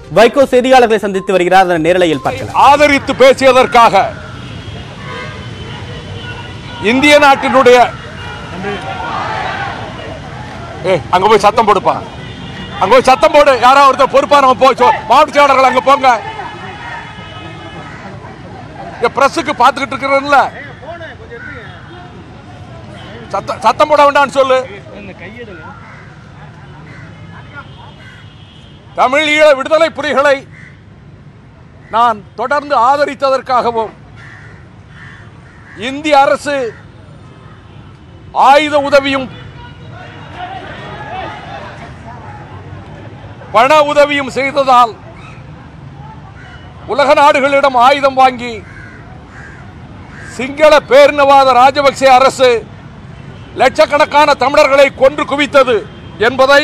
வைகோ செய்தியாளர்களை சந்தித்து வருகிறார் அதன் நேரலையில் பார்க்கலாம் ஆதரித்து பேசியதற்காக இந்திய நாட்டினுடைய ஏய், அங்க போய் சத்தம் போடுப்பா அங்க போய் சத்தம் போடு யாராவது ஒருத்தர் பொறுப்பானவன் போய் சொ- மாவட்ட செயலாளர்கள் அங்க போங்க இங்க பிரஸுக்கு பார்த்துக்கிட்டு இருக்கிறேன்ல சத்தம் சத்தம் போட வேண்டாம்னு சொல்லு தமிழ் ஈழ விடுதலை புலிகளை நான் தொடர்ந்து ஆதரித்ததற்காகவும் இந்திய அரசு ஆயுத உதவியும் பண உதவியும் செய்ததால் உலக நாடுகளிடம் ஆயுதம் வாங்கி சிங்கள பேரினவாத ராஜபக்சே அரசு லட்சக்கணக்கான தமிழர்களை கொன்று குவித்தது என்பதை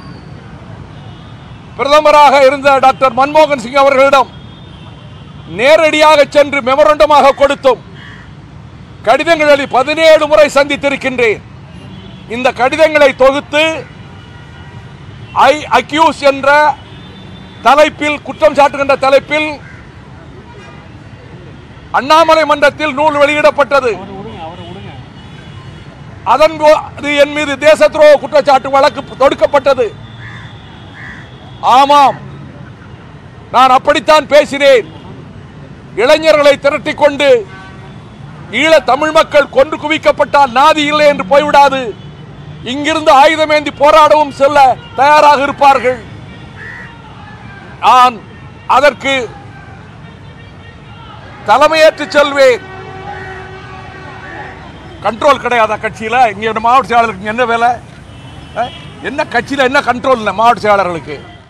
பிரதமராக இருந்த டாக்டர் மன்மோகன் சிங் அவர்களிடம் நேரடியாக சென்று மெமரண்டமாக கொடுத்தோம் கடிதங்களில் பதினேழு முறை சந்தித்திருக்கின்றேன் இந்த கடிதங்களை தொகுத்து ஐ அக்யூஸ் என்ற தலைப்பில் குற்றம் சாட்டுகின்ற தலைப்பில் அண்ணாமலை மன்றத்தில் நூல் வெளியிடப்பட்டது அதன் போ- அது என் மீது தேச துரோக குற்றச்சாட்டு வழக்கு தொடுக்கப்பட்டது ஆமாம் நான் அப்படித்தான் பேசினேன் இளைஞர்களை திரட்டிக் கொண்டு ஈழ தமிழ் மக்கள் கொன்று குவிக்கப்பட்டால் நாதி இல்லை என்று போய்விடாது இங்கிருந்து ஆயுதமேந்தி போராடவும் செல்ல தயாராக இருப்பார்கள் நான் அதற்கு தலைமையேற்று செல்வேன் கண்ட்ரோல் கிடையாதா கட்சியில இங்க மாவட்ட செயலாளருக்கு என்ன வேலை அஹ்? என்ன கட்சியில என்ன கண்ட்ரோல் இல்லை மாவட்ட செயலாளர்களுக்கு